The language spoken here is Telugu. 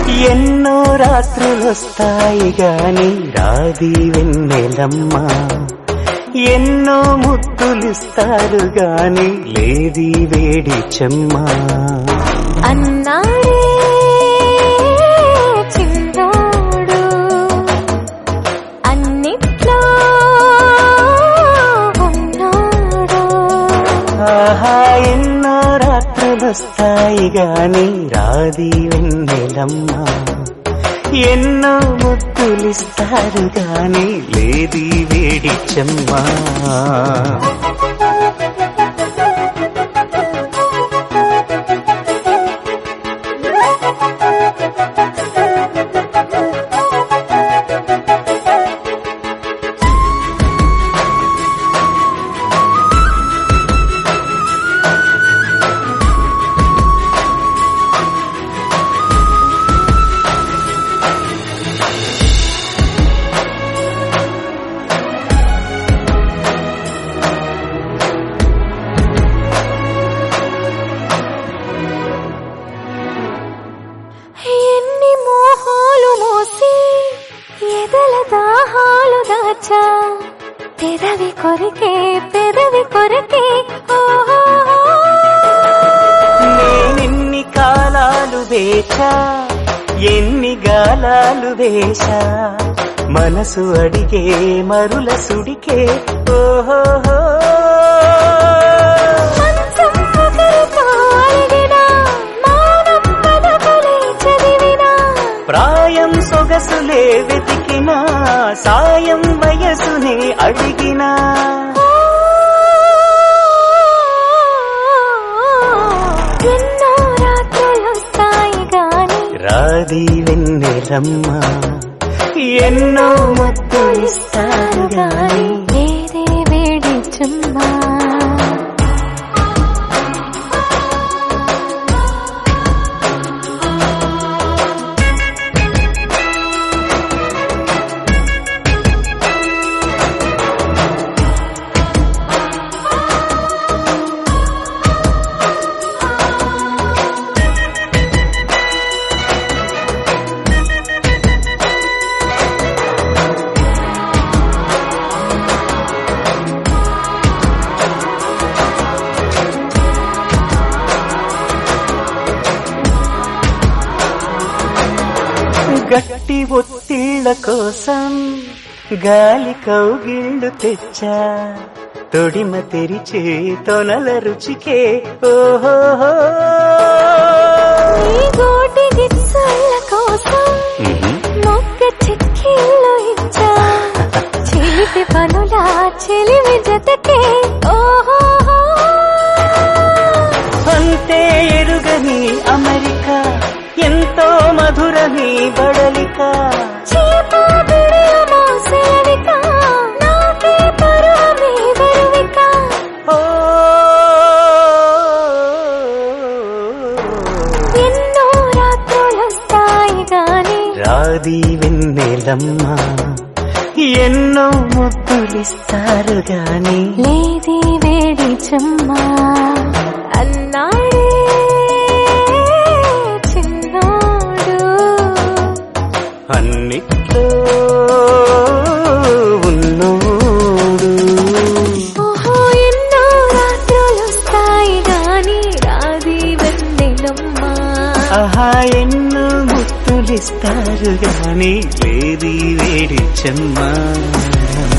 ఎన్నో రాత్రులొస్తాయి గాని రాది వెన్నెలమ్మ ఎన్నో ముద్దులిస్తారు గాని లేది వేడి చెమ్మ అన్నాడే చిన్నోడు అన్నిట్లో ఉన్నాడు ఆహా ఎన్నో రాత్రులొస్తాయి గాని రాది వెన్నెలమ్మ ఎన్నో ముద్దులిస్తారు గాని లేది వేడి చెమ్మ ఎన్ని మోహాలు మోసి ఎదల దాహాలు దాచా పెదవి కొరికే పెదవి కొరికే ఓహో నేనెన్ని కాలాలు వేచా ఎన్ని గాలాలు వేశా మనసు అడిగే మరుల సుడికే ఓహో మంచం ఒకరితో అడిగినా, మౌనం పదములే చదివినా, ప్రాయం సొగసులే వెతికినా సాయం వయసునే అడిగినా ఎన్నో రాత్రులొస్తాయి గాని రాది వెన్నెలమ్మ ఎన్నో ముద్దులిస్తారు గాని వేరే వేడి చుమ్మా గట్టి ఒత్తిళ్ల కోసం గాలి కౌగిళ్ళు తెచ్చా తొడిమ తెరిచే తొనల రుచికే ఓహో ఈ గోటి గిచ్చుల కోసం మొక్క చిక్కిళ్ళు ఇచ్చా చిలిపి పనులా చెలివి జతకే ఓహో అంతే ఎరుగని అమెరిక ఎంతో మధురని బడలిక చీపు బిడియమో సేవిక నాకే పరువమే బరువిక ఓ ఎన్నో రాత్రులొస్తాయి గాని రాది వెన్నెలమ్మ ఎన్నో ముద్దులిస్తారు గాని లేది వేడి చెమ్మా అన్నాడే చిన్నోడు అన్నిట్లో ఉన్నోడు ఓహో ఎన్నో రాత్రులొస్తాయి గాని రాది వెన్నెలమ్మా ఆహా ఎన్నో ముద్దులిస్తారు గాని లేది వేడి చెమ్మ